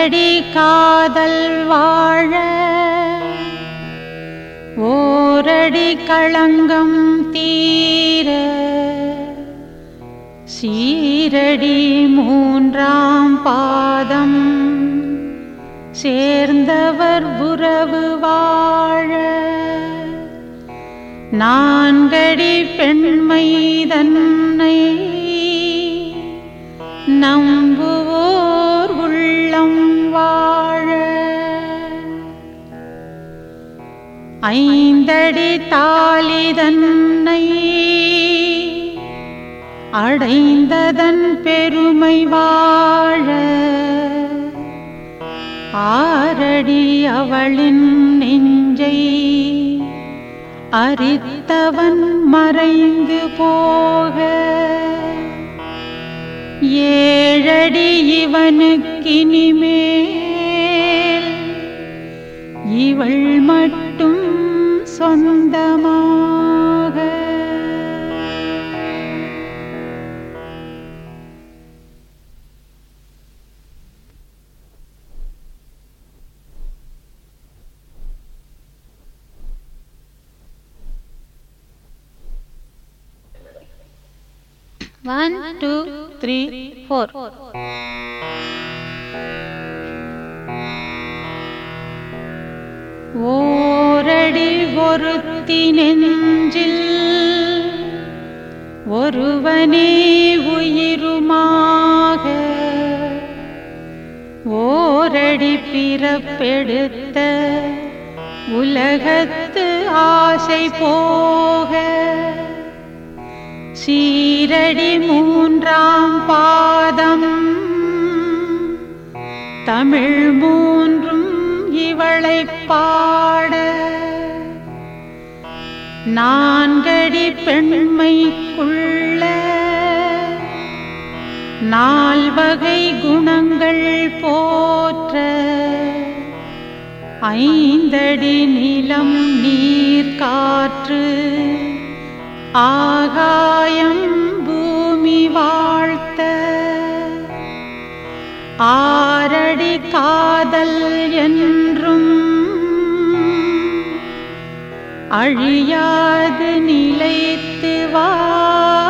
ஐந்தடி காதல் வாழ ஓரடி களங்கம் தீர சீரடி மூன்றாம் பாதம் சேர்ந்தவர் உறவு வாழ நான்கடி பெண்மை தன்னை நம்புவோர் உள்ளம் வாழ ஐந்தடி தாலி தன்னை அடைந்ததன் பெருமை வாழ ஆரடி அவளின் நெஞ்சை அரித்தவன் மறைந்து போக ஏழடி இவனுக்கினிமேல் இவள் மட்டும் சொந்தமாக ஒன் டூ த்ரீ ஃபோர் ஓரடி ஒருத்தி நெஞ்சில் ஒருவனே உயிருமாக ஓரடி பிறப்பெடுத்த உலகத்து ஆசை போக சீரடி மூன்றாம் பாதம் தமிழ் மூன்றும் இவளை பாட நான்கடி பெண்மைக்குள்ள நால்வகை குணங்கள் போற்ற ஐந்தடி நிலம் நீர் காற்று ஆகாயம் பூமி வாழ்த்த ஆரடி காதல் என்றும் அழியாது நிலைத்து வாழ